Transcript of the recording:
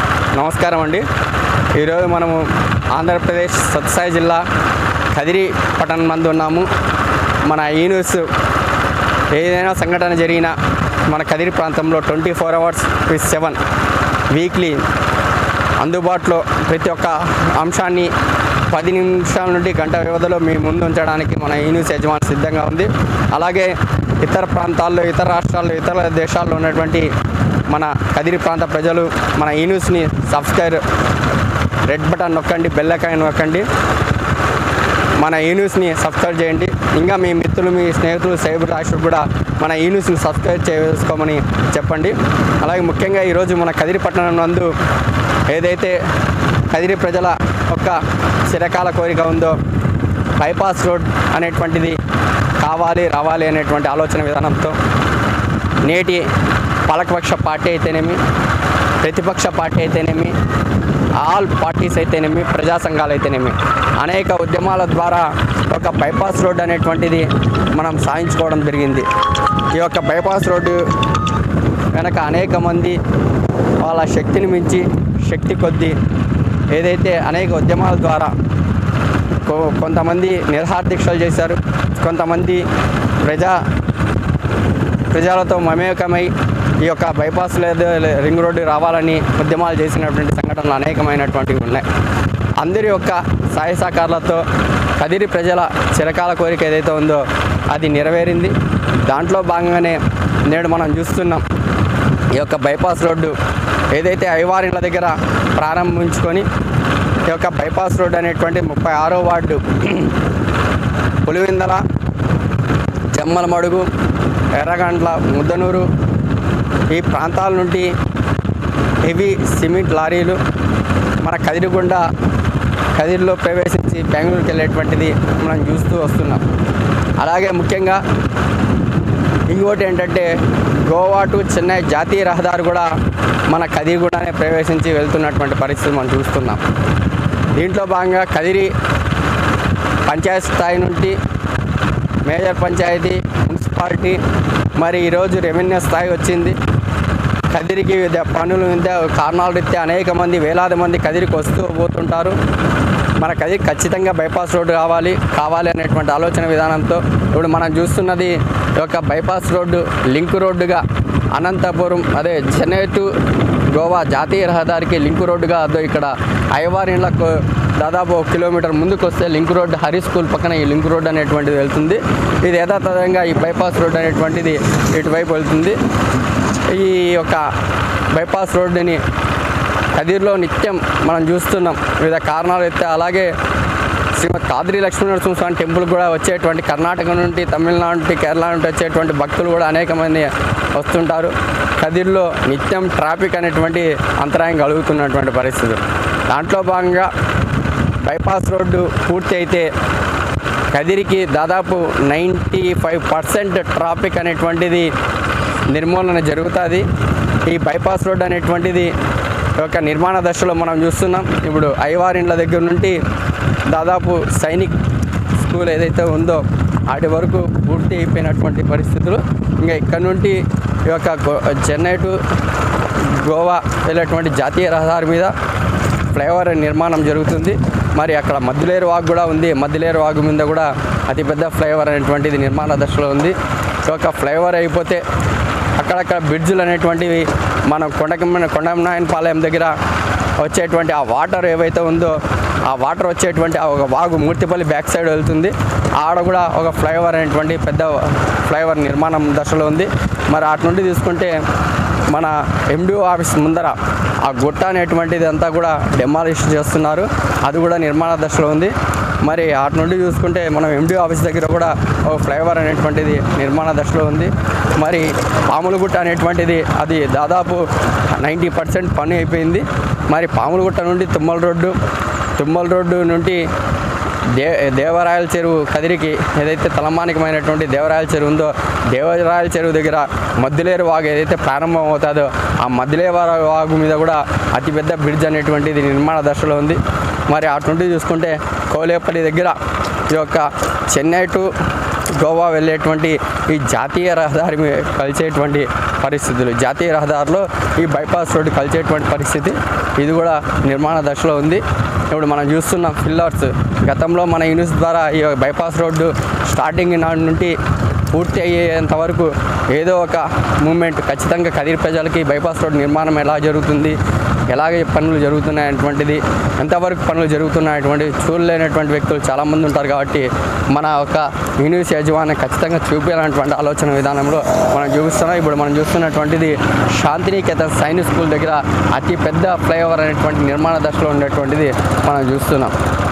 నమస్కారం అండి ఈరోజు మనము ఆంధ్రప్రదేశ్ సత్సాయి జిల్లా కదిరి పట్టణం మందు ఉన్నాము మన ఈ న్యూస్ ఏదైనా సంఘటన జరిగినా మన కదిరి ప్రాంతంలో twenty four hours with seven weekly అందుబాటులో ప్రతి ఒక్క అంశాన్ని పది నిమిషాల నుండి గంట వ్యవధిలో మీ ముందు ఉంచడానికి మన ఈ న్యూస్ యజమాని సిద్ధంగా ఉంది అలాగే ఇతర ప్రాంతాల్లో ఇతర రాష్ట్రాల్లో ఇతర దేశాల్లో ఉన్నటువంటి మన కదిరి ప్రాంత ప్రజలు మన ఈ న్యూస్ని సబ్స్క్రైబ్ రెడ్ బటన్ నొక్కండి బెల్ ఐకాన్ నొక్కండి మన ఈ న్యూస్ని సబ్స్క్రైబ్ చేయండి ఇంకా మీ మిత్రులు మీ స్నేహితులు సైబర్ రాష్ట్రులు కూడా మన ఈ న్యూస్ని సబ్స్క్రైబ్ చేసుకోమని చెప్పండి అలాగే ముఖ్యంగా ఈరోజు మన కదిరి పట్టణం నందు ఏదైతే కదిరి ప్రజల యొక్క చిరకాల కోరిక ఉందో బైపాస్ రోడ్ అనేటువంటిది కావాలి రావాలి అనేటువంటి ఆలోచన విధానంతో నేటి పాలకపక్ష పార్టీ అయితేనేమి ప్రతిపక్ష పార్టీ అయితేనేమి ఆల్ పార్టీస్ అయితేనేమి ప్రజా సంఘాలు అయితేనేమి అనేక ఉద్యమాల ద్వారా ఒక బైపాస్ రోడ్ అనేటువంటిది మనం సాధించుకోవడం జరిగింది ఈ యొక్క బైపాస్ రోడ్డు వెనక అనేక మంది వాళ్ళ శక్తిని మించి శక్తి కొద్దీ ఏదైతే అనేక ఉద్యమాల ద్వారా కొ- కొంతమంది నిరహార దీక్షలు చేశారు కొంతమంది ప్రజా ప్రజలతో మమేకమై ఈ యొక్క బైపాస్ లేదా రింగ్ రోడ్డు రావాలని ఉద్యమాలు చేసినటువంటి సంఘటనలు అనేకమైనటువంటివి ఉన్నాయి అందరి యొక్క సహాయ సహకారాలతో కదిరి ప్రజల చిరకాల కోరిక ఏదైతే ఉందో అది నెరవేరింది దాంట్లో భాగంగానే నేడు మనం చూస్తున్నాం ఈ యొక్క బైపాస్ రోడ్డు ఏదైతే ఐవారిల దగ్గర ప్రారంభించుకొని ఈ యొక్క బైపాస్ రోడ్డు అనేటువంటి ముప్పై ఆరో వార్డు పులివెందల జమ్మలమడుగు ఎర్రగండ్ల ముద్దనూరు ఈ ప్రాంతాల నుండి హెవీ సిమెంట్ లారీలు మన కదిరిగుండ కదిరిలో ప్రవేశించి బెంగళూరుకి వెళ్ళేటువంటిది మనం చూస్తూ వస్తున్నాం అలాగే ముఖ్యంగా ఇంకోటి ఏంటంటే గోవా టు చెన్నై జాతీయ రహదారి కూడా మన కదిరిగూడనే ప్రవేశించి వెళ్తున్నటువంటి పరిస్థితి మనం చూస్తున్నాం దీంట్లో భాగంగా కదిరి పంచాయత్ స్థాయి నుండి మేజర్ పంచాయతీ మున్సిపాలిటీ మరి ఈరోజు రెవెన్యూ స్థాయి వచ్చింది కదిరికి వివిధ పనులు వివిధ కారణాల రీత్యా అనేక మంది వేలాది మంది కదిరికి వస్తూ పోతుంటారు మన కదిరి ఖచ్చితంగా బైపాస్ రోడ్డు కావాలి కావాలి అనేటువంటి ఆలోచన విధానంతో ఇప్పుడు మనం చూస్తున్నది ఈ యొక్క బైపాస్ రోడ్డు లింక్ రోడ్డుగా అనంతపురం అదే చెన్నై టు గోవా జాతీయ రహదారికి లింక్ రోడ్డుగా అదో ఇక్కడ ఐవారిన్లకు దాదాపు ఒక కిలోమీటర్ ముందుకు వస్తే లింక్ రోడ్ హరి స్కూల్ పక్కన ఈ లింక్ రోడ్ అనేటువంటిది వెళ్తుంది ఇది యథాతథంగా ఈ బైపాస్ రోడ్ అనేటువంటిది ఇటువైపు వెళ్తుంది ఈ యొక్క బైపాస్ రోడ్డుని కదిర్లో నిత్యం మనం చూస్తున్నాం వివిధ కారణాలు అయితే అలాగే శ్రీమద్ కాద్రి లక్ష్మీనరసింహ స్వామి టెంపుల్ కూడా వచ్చేటువంటి కర్ణాటక నుండి తమిళనాడు నుండి కేరళ నుండి వచ్చేటువంటి భక్తులు కూడా అనేక మంది వస్తుంటారు కదిర్లో నిత్యం ట్రాఫిక్ అనేటువంటి అంతరాయం కలుగుతున్నటువంటి పరిస్థితి దాంట్లో భాగంగా బైపాస్ రోడ్డు పూర్తి అయితే కదిరికి దాదాపు నైంటీ ఫైవ్ పర్సెంట్ ట్రాఫిక్ అనేటువంటిది నిర్మూలన జరుగుతుంది ఈ బైపాస్ రోడ్ అనేటువంటిది ఒక నిర్మాణ దశలో మనం చూస్తున్నాం ఇప్పుడు ఐవారిండ్ల దగ్గర నుండి దాదాపు సైనిక్ స్కూల్ ఏదైతే ఉందో వాటి వరకు పూర్తి అయిపోయినటువంటి పరిస్థితులు ఇంకా ఇక్కడ నుండి ఈ యొక్క గో- చెన్నై టు గోవా వెళ్ళేటువంటి జాతీయ రహదారి మీద ఫ్లైఓవర్ నిర్మాణం జరుగుతుంది మరి అక్కడ మద్దులేరు వాగు కూడా ఉంది మద్దులేరు వాగు మీద కూడా అతిపెద్ద ఫ్లైఓవర్ అనేటువంటిది నిర్మాణ దశలో ఉంది సో ఒక ఫ్లైఓవర్ అయిపోతే అక్కడక్కడ బ్రిడ్జులు అనేటువంటివి మనం కొండకమ్మ కొండమనాయనపాలెం దగ్గర వచ్చేటువంటి ఆ వాటర్ ఏవైతే ఉందో ఆ వాటర్ వచ్చేటువంటి ఆ ఒక వాగు మూర్తిపల్లి బ్యాక్ సైడ్ వెళ్తుంది ఆడ కూడా ఒక ఫ్లైఓవర్ అనేటువంటి పెద్ద ఫ్లైఓవర్ నిర్మాణం దశలో ఉంది మరి అటు నుండి తీసుకుంటే మన ఎండిఓ ఆఫీస్ ముందర ఆ గుట్ట అనేటువంటిది అంతా కూడా డెమాలిష్ చేస్తున్నారు అది కూడా నిర్మాణ దశలో ఉంది మరి అటు నుండి చూసుకుంటే మనం ఎండిఓ ఆఫీస్ దగ్గర కూడా ఒక ఫ్లైఓవర్ అనేటువంటిది నిర్మాణ దశలో ఉంది మరి పాములగుట్ట అనేటువంటిది అది దాదాపు నైంటీ పర్సెంట్ పని అయిపోయింది మరి పాములగుట్ట నుండి తుమ్మల రోడ్డు తుమ్మల రోడ్డు నుండి దే దేవరాయల చెరువు కదిరికి ఏదైతే తలమానికమైనటువంటి దేవరాయల చెరువు ఉందో దేవరాయల చెరువు దగ్గర మద్దిలేరు వాగు ఏదైతే ప్రారంభం అవుతుందో ఆ మద్దిలేరు వాగు మీద కూడా అతిపెద్ద బ్రిడ్జ్ అనేటువంటిది నిర్మాణ దశలో ఉంది మరి అటు నుండి చూసుకుంటే కోలేపల్లి దగ్గర ఈ యొక్క చెన్నై టు గోవా వెళ్ళేటువంటి ఈ జాతీయ రహదారి మీద కలిసేటువంటి పరిస్థితులు జాతీయ రహదారిలో ఈ బైపాస్ రోడ్డు కలిసేటువంటి పరిస్థితి ఇది కూడా నిర్మాణ దశలో ఉంది ఇప్పుడు మనం చూస్తున్న ఫిల్లర్స్ గతంలో మన యూనిస్ ద్వారా ఈ బైపాస్ రోడ్డు స్టార్టింగ్ నాటి నుండి పూర్తి అయ్యేంత వరకు ఏదో ఒక మూమెంట్ ఖచ్చితంగా కదిరి ప్రజలకి బైపాస్ రోడ్ నిర్మాణం ఎలా జరుగుతుంది ఎలాగ పనులు జరుగుతున్నాయటువంటిది ఎంతవరకు పనులు జరుగుతున్నాయటువంటిది చూడలేనటువంటి వ్యక్తులు చాలామంది ఉంటారు కాబట్టి మన ఒక యూనివర్స్ యజమాని ఖచ్చితంగా చూపించాలన్నటువంటి ఆలోచన విధానంలో మనం చూపిస్తున్నాం ఇప్పుడు మనం చూస్తున్నటువంటిది శాంతినికేతన్ సైనిక్ స్కూల్ దగ్గర అతి పెద్ద ఫ్లైఓవర్ అనేటువంటి నిర్మాణ దశలో ఉండేటువంటిది మనం చూస్తున్నాం